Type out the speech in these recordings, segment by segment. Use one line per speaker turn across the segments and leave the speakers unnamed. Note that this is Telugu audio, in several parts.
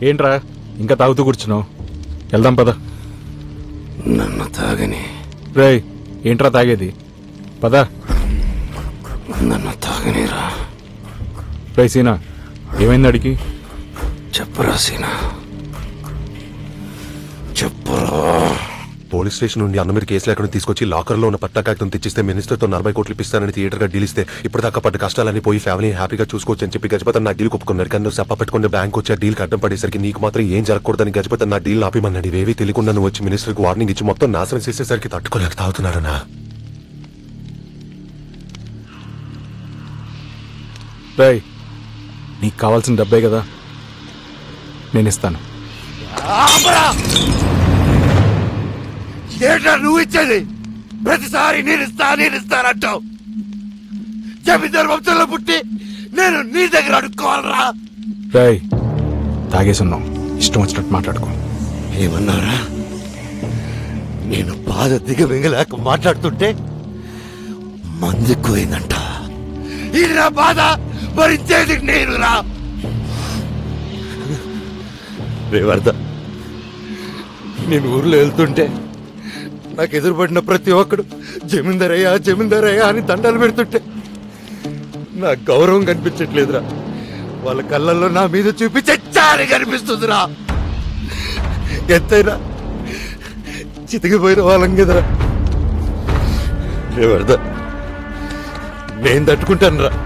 ఏంట్రా ఇంకా తాగుతూ కూర్చున్నావు వెళ్దాం పద
నన్ను తాగని
రేయ్ ఏంట్రా తాగేది పద
నన్ను తాగనిరా
రే సీనా ఏమైంది అడిగి
చెప్పరా సీనా చెప్పరా
పోలీస్ స్టేషన్ నుండి అన్న మీరు కేసు లేకుండా తీసుకొచ్చి లాకర్ లో ఉన్న పట్టా కాగితం తెచ్చిస్తే మినిస్టర్ తో నలభై కోట్లు ఇప్పిస్తానని థియేటర్ గా డీల్ ఇస్తే ఇప్పటిదాకా పడ్డ కష్టాలన్నీ పోయి ఫ్యామిలీ హ్యాపీగా చూసుకోవచ్చు అని చెప్పి గజపతి నా డీల్ ఒప్పుకున్నారు కానీ నువ్వు సప్ప పెట్టుకుని బ్యాంక్ వచ్చి ఆ డీల్ అడ్డం పడేసరికి నీకు మాత్రం ఏం జరగకూడదని గజపతి నా డీల్ ఆపిమన్నాడు ఇవేవి తెలియకుండా నువ్వు వచ్చి మినిస్టర్ కి వార్నింగ్ ఇచ్చి మొత్తం నాశనం చేసేసరికి తట్టుకోలేక తాగుతున్నాడనా
రేయ్ నీకు కావాల్సిన డబ్బే కదా నేను ఇస్తాను
ఏంట్రా నువ్వు ఇచ్చేది ప్రతిసారి నేను ఇస్తా నేను ఇస్తానంటావు జమీందారు వంశంలో పుట్టి నేను నీ దగ్గర అడుక్కోవాలరా
రేయ్ తాగేసున్నావు ఇష్టం వచ్చినట్టు మాట్లాడుకో
ఏమన్నారా నేను బాధ దిగమింగలేక మాట్లాడుతుంటే మందుకుపోయిందంట ఇది నా బాధ భరించేది నేను రా రేవర్ద నేను ఊర్లో వెళ్తుంటే నాకు ఎదురుపడిన ప్రతి ఒక్కడు జమీందారయ్యా జమీందారయ్యా అని దండాలు పెడుతుంటే నా గౌరవం కనిపించట్లేదురా వాళ్ళ కళ్ళల్లో నా మీద చూపించే చారి కనిపిస్తుందిరా ఎంతైనా చితికిపోయిన వాళ్ళం కదరా రేవర్ద నేను తట్టుకుంటాను రా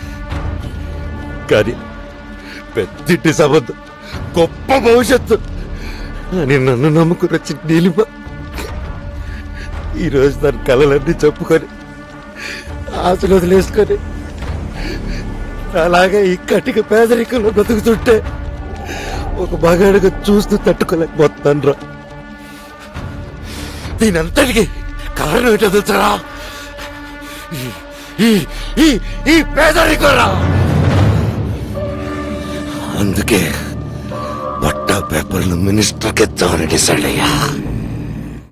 కానీ పెద్దింటి సంబంధం గొప్ప భవిష్యత్తు అని నన్ను నమ్ముకుని వచ్చి నీలిమ ఈరోజు తన కళలన్నీ చెప్పుకొని ఆశలు వదిలేసుకొని అలాగే ఈ కటిక పేదరికంలో బతుకుతుంటే ఒక మగాడిగా చూస్తూ తట్టుకోలేకపోతాను రా దీనంతటికి కారణం ఏంటో తెలుసరా ఈ- ఈ ఈ ఈ పేదరికం రా అందుకే పట్టా పేపర్లు మినిస్టర్కి ఇద్దామని డిసైడ్ అయ్యా